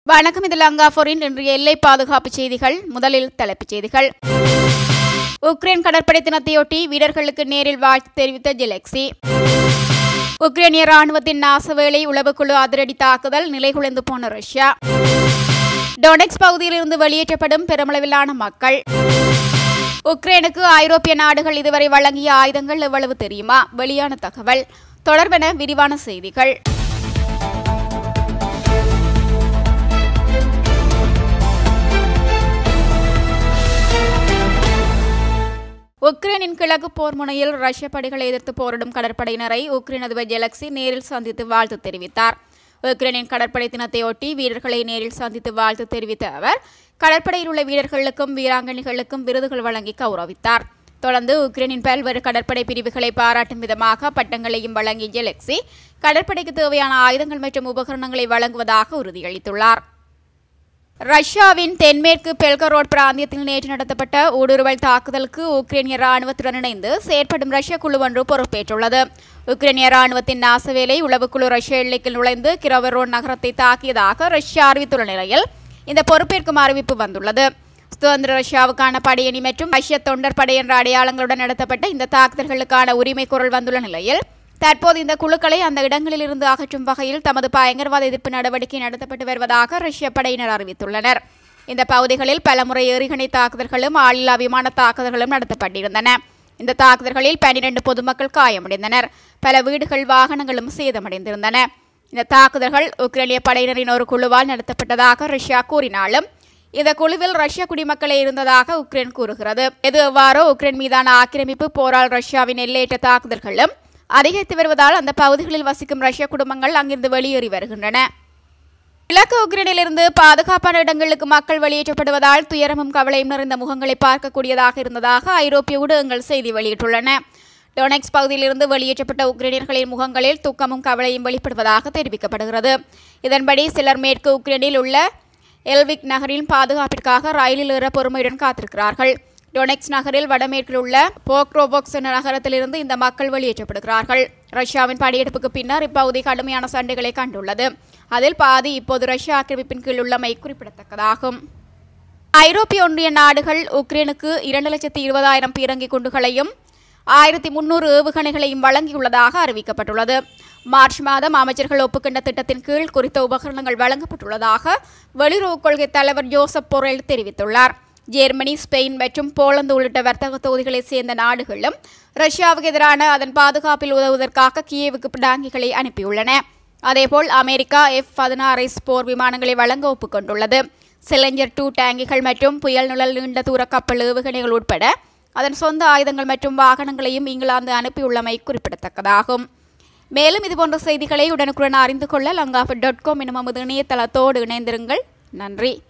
வணக்கம் இது லங்காபோரின் இன்றைய எல்லை பாதுகாப்பு செய்திகள் முதலில் தலைப்புச் செய்திகள் உக்ரைன் கடற்படை தினத்தையொட்டி வீரர்களுக்கு நேரில் வாழ்த்து தெரிவித்த ஜெலெக்சி உக்ரைனிய ராணுவத்தின் நாசவேளை உளவுக்குழு அதிரடி தாக்குதல் நிலைகுலைந்து போன ரஷ்யா டொனெக்ஸ் பகுதியிலிருந்து வெளியேற்றப்படும் பெருமளவிலான மக்கள் உக்ரைனுக்கு ஐரோப்பிய நாடுகள் இதுவரை வழங்கிய ஆயுதங்கள் எவ்வளவு தெரியுமா வெளியான தகவல் தொடர்பென விரிவான செய்திகள் உக்ரைனின் கிழக்கு போர் முனையில் ரஷ்ய படைகளை எதிர்த்து போரிடும் கடற்படையினரை உக்ரைன் அதிபர் ஜெலக்சி நேரில் சந்தித்து வாழ்த்து தெரிவித்தார் உக்ரைனின் கடற்படை தினத்தையொட்டி வீரர்களை நேரில் சந்தித்து வாழ்த்து தெரிவித்த அவர் கடற்படையில் உள்ள வீரர்களுக்கும் வீராங்கனைகளுக்கும் விருதுகள் வழங்கி கௌரவித்தார் தொடர்ந்து உக்ரைனின் பல்வேறு கடற்படை பிரிவுகளை பாராட்டும் விதமாக பட்டங்களையும் வழங்கிய ஜெலக்சி கடற்படைக்கு தேவையான ஆயுதங்கள் மற்றும் உபகரணங்களை வழங்குவதாக உறுதியளித்துள்ளார் ரஷ்யாவின் தென்மேற்கு பெல்கரோட் பிராந்தியத்தில் நேற்று நடத்தப்பட்ட ஊடுருவல் தாக்குதலுக்கு உக்ரைனிய ராணுவத்துடன் இணைந்து செயற்படும் ரஷ்ய குழு ஒன்று பொறுப்பேற்றுள்ளது உக்ரைனிய ராணுவத்தின் நாசவேலை உளவுக்குழு ரஷ்ய எல்லைக்குள் நுழைந்து கிரோவரோன் நகரத்தை தாக்கியதாக ரஷ்யா அறிவித்துள்ள நிலையில் இந்த பொறுப்பேற்கும் அறிவிப்பு வந்துள்ளது சுதந்திர ரஷ்யாவுக்கான படையணி மற்றும் ரஷ்ய தொண்டர் படை என்ற அடையாளங்களுடன் நடத்தப்பட்ட இந்த தாக்குதல்களுக்கான உரிமை குரல் வந்துள்ள நிலையில் தற்போது இந்த குழுக்களை அந்த இடங்களில் இருந்து அகற்றும் வகையில் தமது பயங்கரவாத எதிர்ப்பு நடவடிக்கை நடத்தப்பட்டு வருவதாக ரஷ்ய படையினர் அறிவித்துள்ளனர் இந்த பகுதிகளில் பலமுறை ஏறிகணை தாக்குதல்களும் ஆளில்லா விமான தாக்குதல்களும் நடத்தப்பட்டிருந்தன இந்த தாக்குதல்களில் பனிரெண்டு பொதுமக்கள் காயமடைந்தனர் பல வீடுகள் வாகனங்களும் சேதமடைந்திருந்தன இந்த தாக்குதல்கள் உக்ரைனிய படையினரின் ஒரு குழுவால் நடத்தப்பட்டதாக ரஷ்யா கூறினாலும் இந்த குழுவில் ரஷ்ய குடிமக்களே இருந்ததாக உக்ரைன் கூறுகிறது எது எவ்வாறோ உக்ரைன் மீதான ஆக்கிரமிப்பு போரால் ரஷ்யாவின் எல்லையற்ற தாக்குதல்களும் அதிகரித்து வருவதால் அந்த பகுதிகளில் வசிக்கும் ரஷ்ய குடும்பங்கள் அங்கிருந்து வெளியேறி வருகின்றன கிழக்கு உக்ரைனிலிருந்து பாதுகாப்பான இடங்களுக்கு மக்கள் வெளியேற்றப்படுவதால் துயரமும் கவலையும் நிறைந்த முகங்களை பார்க்கக்கூடியதாக இருந்ததாக ஐரோப்பிய ஊடகங்கள் செய்தி வெளியிட்டுள்ளன டொனெக்ஸ் பகுதியிலிருந்து வெளியேற்றப்பட்ட உக்ரைனியர்களின் முகங்களில் துக்கமும் கவலையும் வெளிப்படுவதாக தெரிவிக்கப்படுகிறது இதன்படி சிலர் மேற்கு உக்ரைனில் உள்ள எல்விக் நகரின் பாதுகாப்பிற்காக ரயிலில் ஏற பொறுமையுடன் காத்திருக்கிறார்கள் டொனெக்ஸ் நகரில் வடமேற்கில் உள்ள போக்ரோபோக்ஸ் என்ற நகரத்திலிருந்து இந்த மக்கள் வெளியேற்றப்படுகிறார்கள் ரஷ்யாவின் படையெடுப்புக்கு பின்னர் இப்பகுதி கடுமையான சண்டைகளை கண்டுள்ளது அதில் பாதி இப்போது ரஷ்ய ஆக்கிரமிப்பின் கீழ் உள்ளமை குறிப்பிடத்தக்கதாகும் ஐரோப்பிய ஒன்றிய நாடுகள் உக்ரைனுக்கு இரண்டு லட்சத்தி இருபதாயிரம் பீரங்கி குண்டுகளையும் ஆயிரத்தி முன்னூறு ஏவுகணைகளையும் வழங்கியுள்ளதாக அறிவிக்கப்பட்டுள்ளது மார்ச் மாதம் அமைச்சர்கள் ஒப்புக்கொண்ட திட்டத்தின் கீழ் குறித்த உபகரணங்கள் வழங்கப்பட்டுள்ளதாக வெளியுறவுக் கொள்கை தலைவர் ஜோசப் பொரேல் தெரிவித்துள்ளார் ஜெர்மனி ஸ்பெயின் மற்றும் போலந்து உள்ளிட்ட வர்த்தக தொகுதிகளைச் சேர்ந்த நாடுகளும் ரஷ்யாவுக்கு எதிரான அதன் பாதுகாப்பில் உதவுவதற்காக கியேவுக்கு பிடாங்கிகளை அனுப்பியுள்ளன அதேபோல் அமெரிக்கா எஃப் பதினாறு போர் விமானங்களை வழங்க ஒப்புக்கொண்டுள்ளது சிலஞ்சர் டூ டேங்கிகள் மற்றும் புயல் நிழல் நீண்ட தூர கப்பல் ஏவுகணைகள் உட்பட அதன் சொந்த ஆயுதங்கள் மற்றும் வாகனங்களையும் இங்கிலாந்து அனுப்பியுள்ளமை குறிப்பிடத்தக்கதாகும் மேலும் இதுபோன்ற செய்திகளை உடனுக்குடன் அறிந்து கொள்ள லங்காஃபு டாட் காம் எனும் நமது இணையதளத்தோடு இணைந்திருங்கள் நன்றி